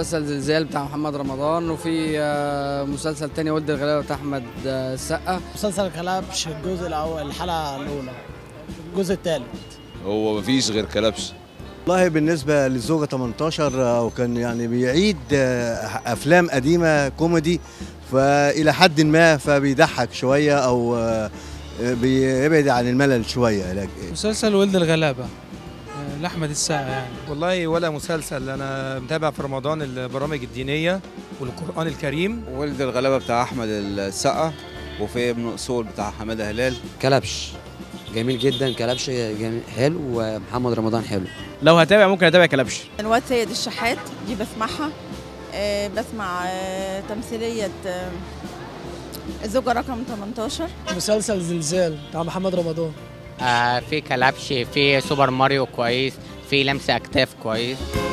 مسلسل زلزال بتاع محمد رمضان وفي آه، مسلسل تاني ولد الغلابه بتاع احمد آه، السقا مسلسل كلبش الجزء الاول الحلقه الاولى الجزء الثالث هو مفيش غير كلبش والله بالنسبة للزوجة 18 وكان يعني بيعيد آه، أفلام قديمة كوميدي فإلى حد ما فبيضحك شوية أو آه، بيبعد عن الملل شوية لكن مسلسل ولد الغلابة آه، لأحمد السقا يعني والله ولا مسلسل انا متابع في رمضان البرامج الدينيه والقران الكريم ولد الغلابه بتاع احمد السقا وفي ابن اصول بتاع حماده هلال كلبش جميل جدا كلبش جميل حلو ومحمد رمضان حلو لو هتابع ممكن اتابع كلبش الواد سيد الشحات دي بسمعها آه، بسمع آه، تمثيلية آه، الزوجة رقم 18 مسلسل زلزال بتاع محمد رمضان آه في كلبش في سوبر ماريو كويس في لمس اكتاف كويس